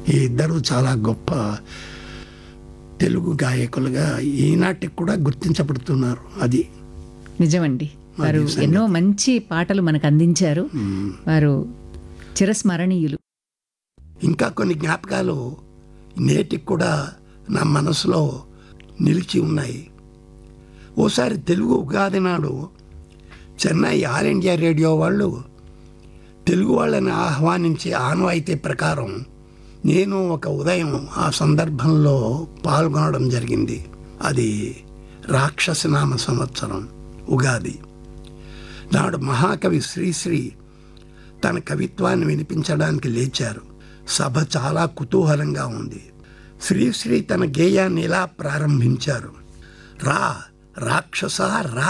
ఈ ఇద్దరు చాలా గొప్ప తెలుగు గాయకులుగా ఈనాటికి కూడా గుర్తించబడుతున్నారు అది నిజమండి వారు ఎన్నో మంచి పాటలు మనకు అందించారు వారు చిరస్మరణీయులు ఇంకా కొన్ని జ్ఞాపకాలు నేటికి కూడా నా మనసులో నిలిచి ఉన్నాయి ఓసారి తెలుగు ఉగాది నాడు చెన్నై ఆల్ ఇండియా రేడియో వాళ్ళు తెలుగు వాళ్ళని ఆహ్వానించి ఆనవాయితీ ప్రకారం నేను ఒక ఉదయం ఆ సందర్భంలో పాల్గొనడం జరిగింది అది రాక్షసనామ సంవత్సరం ఉగాది నాడు మహాకవి శ్రీశ్రీ తన కవిత్వాన్ని వినిపించడానికి లేచారు సభ చాలా కుతూహలంగా ఉంది శ్రీశ్రీ తన గేయాన్ని ఇలా ప్రారంభించారు రా రాక్షస రా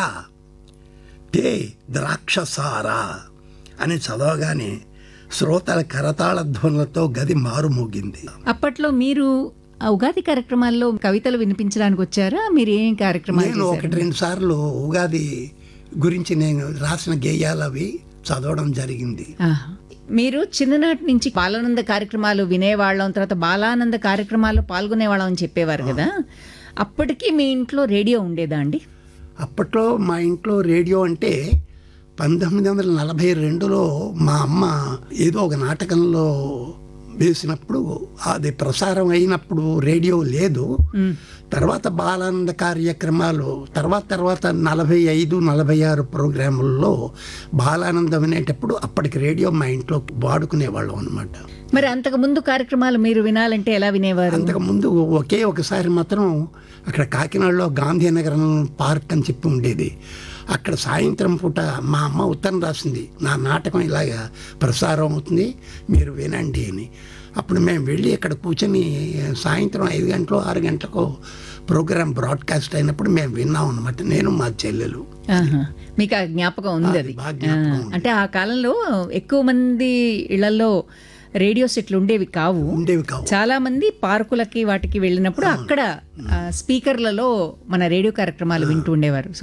తే ద్రాక్షసారా అని చదవగానే శ్రోతల కరతాళ ధ్వనులతో గది మారుమోగింది అప్పట్లో మీరు ఆ ఉగాది కార్యక్రమాల్లో కవితలు వినిపించడానికి వచ్చారా మీరు ఏం కార్యక్రమాలు నేను చేశారు? ఒకటి రెండు సార్లు ఉగాది గురించి నేను రాసిన గేయాలు అవి చదవడం జరిగింది ఆహా. మీరు చిన్ననాటి నుంచి బాలానంద కార్యక్రమాలు వినేవాళ్ళం తర్వాత బాలానంద కార్యక్రమాల్లో పాల్గొనేవాళ్ళం అని చెప్పేవారు కదా అప్పటికి మీ ఇంట్లో రేడియో ఉండేదా అండి అప్పట్లో మా ఇంట్లో రేడియో అంటే పంతొమ్మిది వందల నలభై రెండులో మా అమ్మ ఏదో ఒక నాటకంలో వేసినప్పుడు అది ప్రసారం అయినప్పుడు రేడియో లేదు తర్వాత బాలానంద కార్యక్రమాలు తర్వాత తర్వాత నలభై ఐదు నలభై ఆరు ప్రోగ్రాముల్లో బాలానందం వినేటప్పుడు అప్పటికి రేడియో మా ఇంట్లో వాడుకునేవాళ్ళం అనమాట మరి అంతకు ముందు కార్యక్రమాలు మీరు వినాలంటే ఎలా వినేవారు అంతకుముందు ఒకే ఒకసారి మాత్రం అక్కడ కాకినాడలో గాంధీనగరం పార్క్ అని చెప్పి ఉండేది అక్కడ సాయంత్రం పూట మా అమ్మ ఉత్తరం రాసింది నా నాటకం ఇలాగా ప్రసారం అవుతుంది మీరు వినండి అని అప్పుడు మేము వెళ్ళి అక్కడ కూర్చొని సాయంత్రం ఐదు గంటలు ఆరు గంటలకు ప్రోగ్రామ్ బ్రాడ్కాస్ట్ అయినప్పుడు మేము విన్నాం అనమాట నేను మా చెల్లెలు ఆహా. మీకు ఆ జ్ఞాపకం ఉంది అది బాగా జ్ఞాపకం ఆ, అంటే ఆ కాలంలో ఎక్కువ మంది ఇళ్లలో రేడియో సెట్లు ఉండేవి కావు ఉండేవి కావు చాలా మంది పార్కులకి వాటికి వెళ్ళినప్పుడు అక్కడ ఆ, స్పీకర్లలో మన రేడియో కార్యక్రమాలు వింటూ ఉండేవారు సో